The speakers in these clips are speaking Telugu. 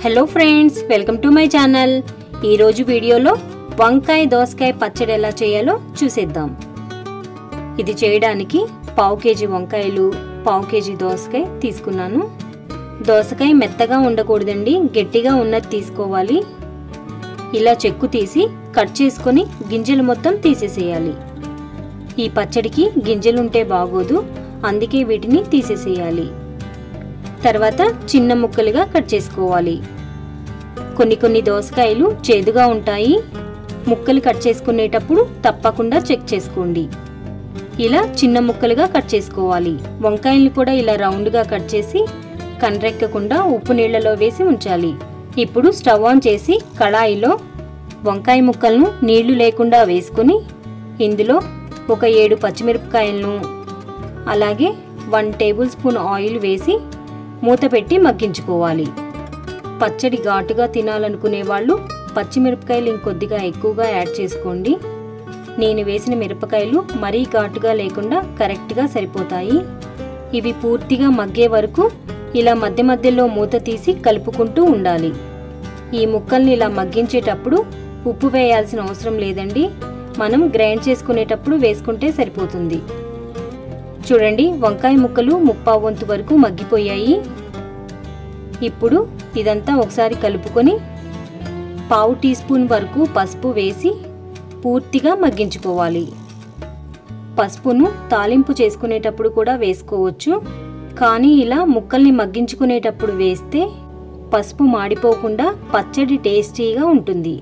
hello friends welcome to my channel ఈరోజు వీడియోలో వంకాయ దోసకాయ పచ్చడి ఎలా చేయాలో చూసేద్దాం ఇది చేయడానికి పావు కేజీ వంకాయలు పావు కేజీ దోసకాయ తీసుకున్నాను దోసకాయ మెత్తగా ఉండకూడదండి గట్టిగా ఉన్నది తీసుకోవాలి ఇలా చెక్కు తీసి కట్ చేసుకొని గింజలు మొత్తం తీసేసేయాలి ఈ పచ్చడికి గింజలుంటే బాగోదు అందుకే వీటిని తీసేసేయాలి తర్వాత చిన్న ముక్కలుగా కట్ చేసుకోవాలి కొన్ని కొన్ని దోసకాయలు చేదుగా ఉంటాయి ముక్కలు కట్ చేసుకునేటప్పుడు తప్పకుండా చెక్ చేసుకోండి ఇలా చిన్న ముక్కలుగా కట్ చేసుకోవాలి వంకాయల్ని కూడా ఇలా రౌండ్గా కట్ చేసి కండ్రెక్కకుండా ఉప్పు నీళ్లలో వేసి ఉంచాలి ఇప్పుడు స్టవ్ ఆన్ చేసి కళాయిలో వంకాయ ముక్కలను నీళ్లు లేకుండా వేసుకుని ఇందులో ఒక ఏడు పచ్చిమిరపకాయలను అలాగే వన్ టేబుల్ స్పూన్ ఆయిల్ వేసి మూత పెట్టి మగ్గించుకోవాలి పచ్చడి ఘాటుగా తినాలనుకునే వాళ్ళు పచ్చిమిరపకాయలు ఇంకొద్దిగా ఎక్కువగా యాడ్ చేసుకోండి నేను వేసిన మిరపకాయలు మరీ ఘాటుగా లేకుండా కరెక్ట్గా సరిపోతాయి ఇవి పూర్తిగా మగ్గే వరకు ఇలా మధ్య మధ్యలో మూత తీసి కలుపుకుంటూ ఉండాలి ఈ ముక్కల్ని ఇలా మగ్గించేటప్పుడు ఉప్పు వేయాల్సిన అవసరం లేదండి మనం గ్రైండ్ చేసుకునేటప్పుడు వేసుకుంటే సరిపోతుంది చూడండి వంకాయ ముక్కలు ముప్పావు వంతు వరకు మగ్గిపోయాయి ఇప్పుడు ఇదంతా ఒకసారి కలుపుకొని పావు టీ స్పూన్ వరకు పసుపు వేసి పూర్తిగా మగ్గించుకోవాలి పసుపును తాలింపు చేసుకునేటప్పుడు కూడా వేసుకోవచ్చు కానీ ఇలా ముక్కల్ని మగ్గించుకునేటప్పుడు వేస్తే పసుపు మాడిపోకుండా పచ్చడి టేస్టీగా ఉంటుంది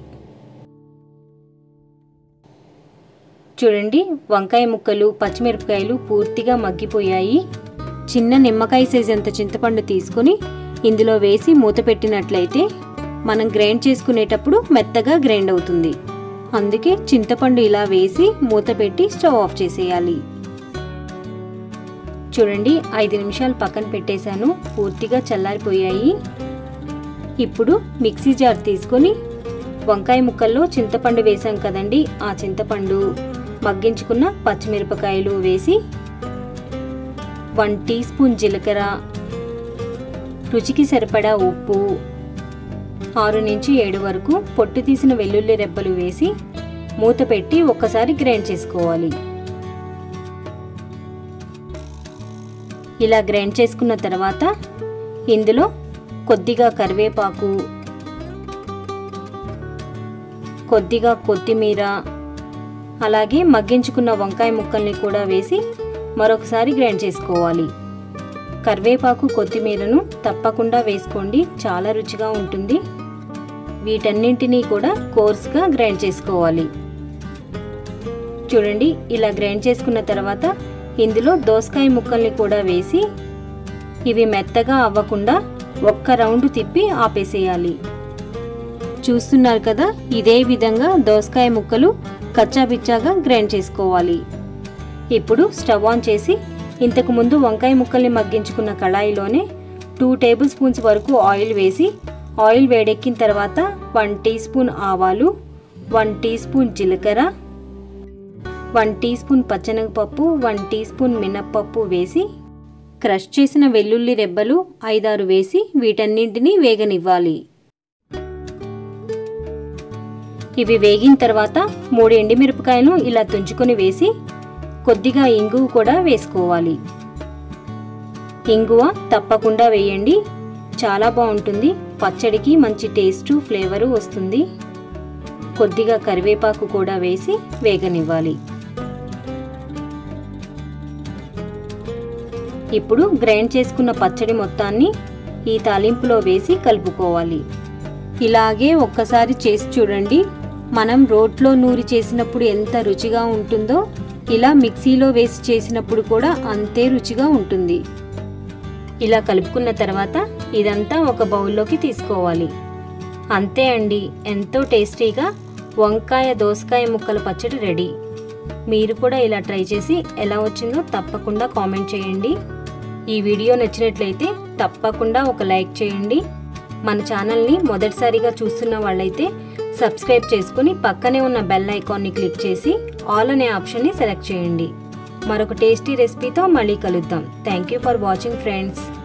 చూడండి వంకాయ ముక్కలు పచ్చిమిరపకాయలు పూర్తిగా మగ్గిపోయాయి చిన్న నిమ్మకాయ సైజ్ అంత చింతపండు తీసుకొని ఇందులో వేసి మూత పెట్టినట్లయితే మనం గ్రైండ్ చేసుకునేటప్పుడు మెత్తగా గ్రైండ్ అవుతుంది అందుకే చింతపండు ఇలా వేసి మూత పెట్టి స్టవ్ ఆఫ్ చేసేయాలి చూడండి ఐదు నిమిషాలు పక్కన పెట్టేశాను పూర్తిగా చల్లారిపోయాయి ఇప్పుడు మిక్సీ జార్ తీసుకొని వంకాయ ముక్కల్లో చింతపండు వేసాం కదండి ఆ చింతపండు మగ్గించుకున్న పచ్చిమిరపకాయలు వేసి వన్ టీ స్పూన్ జీలకర్ర రుచికి సరిపడా ఉప్పు ఆరు నుంచి ఏడు వరకు పొట్టు తీసిన వెల్లుల్లి రెబ్బలు వేసి మూత పెట్టి ఒక్కసారి గ్రైండ్ చేసుకోవాలి ఇలా గ్రైండ్ చేసుకున్న తర్వాత ఇందులో కొద్దిగా కరివేపాకు కొద్దిగా కొత్తిమీర అలాగే మగ్గించుకున్న వంకాయ ముక్కల్ని కూడా వేసి మరొకసారి గ్రైండ్ చేసుకోవాలి కరివేపాకు కొత్తిమీరను తప్పకుండా వేసుకోండి చాలా రుచిగా ఉంటుంది వీటన్నింటినీ కూడా కోర్స్గా గ్రైండ్ చేసుకోవాలి చూడండి ఇలా గ్రైండ్ చేసుకున్న తర్వాత ఇందులో దోసకాయ ముక్కల్ని కూడా వేసి ఇవి మెత్తగా అవ్వకుండా ఒక్క రౌండ్ తిప్పి ఆపేసేయాలి చూస్తున్నారు కదా ఇదే విధంగా దోసకాయ ముక్కలు కచ్చాపిచ్చాగా గ్రైండ్ చేసుకోవాలి ఇప్పుడు స్టవ్ ఆన్ చేసి ఇంతకు ముందు వంకాయ ముక్కల్ని మగ్గించుకున్న కళాయిలోనే టూ టేబుల్ స్పూన్స్ వరకు ఆయిల్ వేసి ఆయిల్ వేడెక్కిన తర్వాత వన్ టీ స్పూన్ ఆవాలు వన్ టీ స్పూన్ జీలకర్ర వన్ టీ స్పూన్ పచ్చనగపప్పు వన్ టీ స్పూన్ మినప్పప్పు వేసి క్రష్ చేసిన వెల్లుల్లి రెబ్బలు ఐదారు వేసి వీటన్నింటినీ వేగనివ్వాలి ఇవి వేగిన తర్వాత మూడు ఎండిమిరపకాయలు ఇలా తుంచుకొని వేసి కొద్దిగా ఇంగువ కూడా వేసుకోవాలి ఇంగువ తప్పకుండా వేయండి చాలా బాగుంటుంది పచ్చడికి మంచి టేస్టు ఫ్లేవరు వస్తుంది కొద్దిగా కరివేపాకు కూడా వేసి వేగనివ్వాలి ఇప్పుడు గ్రైండ్ చేసుకున్న పచ్చడి మొత్తాన్ని ఈ తాలింపులో వేసి కలుపుకోవాలి ఇలాగే ఒక్కసారి చేసి చూడండి మనం రోట్లో నూరి చేసినప్పుడు ఎంత రుచిగా ఉంటుందో ఇలా మిక్సీలో వేసి చేసినప్పుడు కూడా అంతే రుచిగా ఉంటుంది ఇలా కలుపుకున్న తర్వాత ఇదంతా ఒక బౌల్లోకి తీసుకోవాలి అంతే అండి ఎంతో టేస్టీగా వంకాయ దోసకాయ ముక్కల పచ్చడి రెడీ మీరు కూడా ఇలా ట్రై చేసి ఎలా వచ్చిందో తప్పకుండా కామెంట్ చేయండి ఈ వీడియో నచ్చినట్లయితే తప్పకుండా ఒక లైక్ చేయండి మన ఛానల్ని మొదటిసారిగా చూస్తున్న వాళ్ళైతే సబ్స్క్రైబ్ చేసుకుని పక్కనే ఉన్న బెల్ ఐకాన్ని క్లిక్ చేసి ఆల్ అనే ఆప్షన్ని సెలెక్ట్ చేయండి మరొక టేస్టీ రెసిపీతో మళ్ళీ కలుద్దాం thank you for watching friends